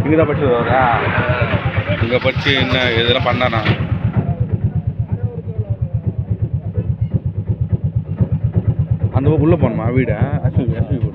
இங்கே தான் படிச்சது அவரா இங்கே படித்து என்ன இதெல்லாம் பண்ணானா அந்த பக்கம் உள்ளே போகணுமா வீடு அஸ்வி அஸ்வி